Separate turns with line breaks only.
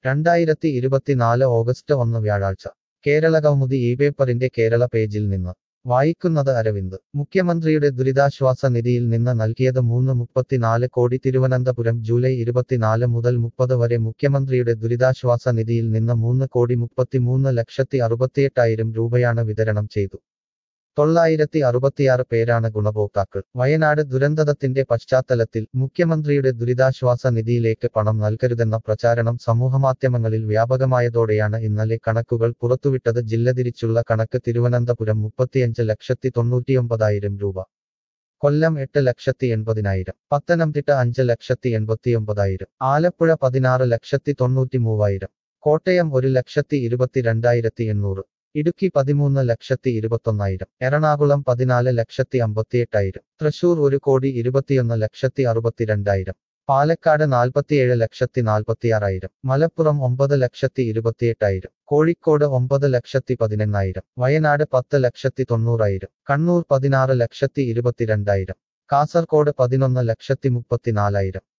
രണ്ടായിരത്തി ഇരുപത്തിനാല് ഓഗസ്റ്റ് ഒന്ന് വ്യാഴാഴ്ച കേരള കൗമുദി ഈ പേപ്പറിന്റെ കേരള പേജിൽ നിന്ന് വായിക്കുന്നത് അരവിന്ദ് മുഖ്യമന്ത്രിയുടെ ദുരിതാശ്വാസ നിധിയിൽ നിന്ന് നൽകിയത് മൂന്ന് മുപ്പത്തിനാല് കോടി തിരുവനന്തപുരം ജൂലൈ ഇരുപത്തിനാല് മുതൽ മുപ്പത് വരെ മുഖ്യമന്ത്രിയുടെ ദുരിതാശ്വാസ നിധിയിൽ നിന്ന് മൂന്ന് കോടി മുപ്പത്തിമൂന്ന് ലക്ഷത്തി അറുപത്തിയെട്ടായിരം രൂപയാണ് വിതരണം ചെയ്തു തൊള്ളായിരത്തി അറുപത്തിയാറ് പേരാണ് ഗുണഭോക്താക്കൾ വയനാട് ദുരന്തത്തിന്റെ പശ്ചാത്തലത്തിൽ മുഖ്യമന്ത്രിയുടെ ദുരിതാശ്വാസ നിധിയിലേക്ക് പണം നൽകരുതെന്ന പ്രചാരണം സമൂഹമാധ്യമങ്ങളിൽ വ്യാപകമായതോടെയാണ് ഇന്നലെ കണക്കുകൾ പുറത്തുവിട്ടത് ജില്ലതിരിച്ചുള്ള കണക്ക് തിരുവനന്തപുരം മുപ്പത്തിയഞ്ച് ലക്ഷത്തി തൊണ്ണൂറ്റിയൊമ്പതായിരം രൂപ കൊല്ലം എട്ട് ലക്ഷത്തി എൺപതിനായിരം പത്തനംതിട്ട അഞ്ച് ലക്ഷത്തി എൺപത്തിയൊമ്പതായിരം ആലപ്പുഴ പതിനാറ് ലക്ഷത്തി തൊണ്ണൂറ്റി മൂവായിരം കോട്ടയം ഒരു ലക്ഷത്തി ഇരുപത്തിരണ്ടായിരത്തി എണ്ണൂറ് ഇടുക്കി പതിമൂന്ന് ലക്ഷത്തി ഇരുപത്തൊന്നായിരം എറണാകുളം പതിനാല് ലക്ഷത്തി അമ്പത്തിയെട്ടായിരം തൃശൂർ ഒരു കോടി ഇരുപത്തിയൊന്ന് ലക്ഷത്തി അറുപത്തിരണ്ടായിരം പാലക്കാട് നാൽപ്പത്തിയേഴ് ലക്ഷത്തി നാൽപ്പത്തിയാറായിരം മലപ്പുറം ഒമ്പത് ലക്ഷത്തി ഇരുപത്തിയെട്ടായിരം കോഴിക്കോട് ഒമ്പത് ലക്ഷത്തി പതിനെണ്ണായിരം വയനാട് പത്ത് ലക്ഷത്തി തൊണ്ണൂറായിരം കണ്ണൂർ പതിനാറ് ലക്ഷത്തി ഇരുപത്തിരണ്ടായിരം കാസർകോട് പതിനൊന്ന് ലക്ഷത്തി മുപ്പത്തിനാലായിരം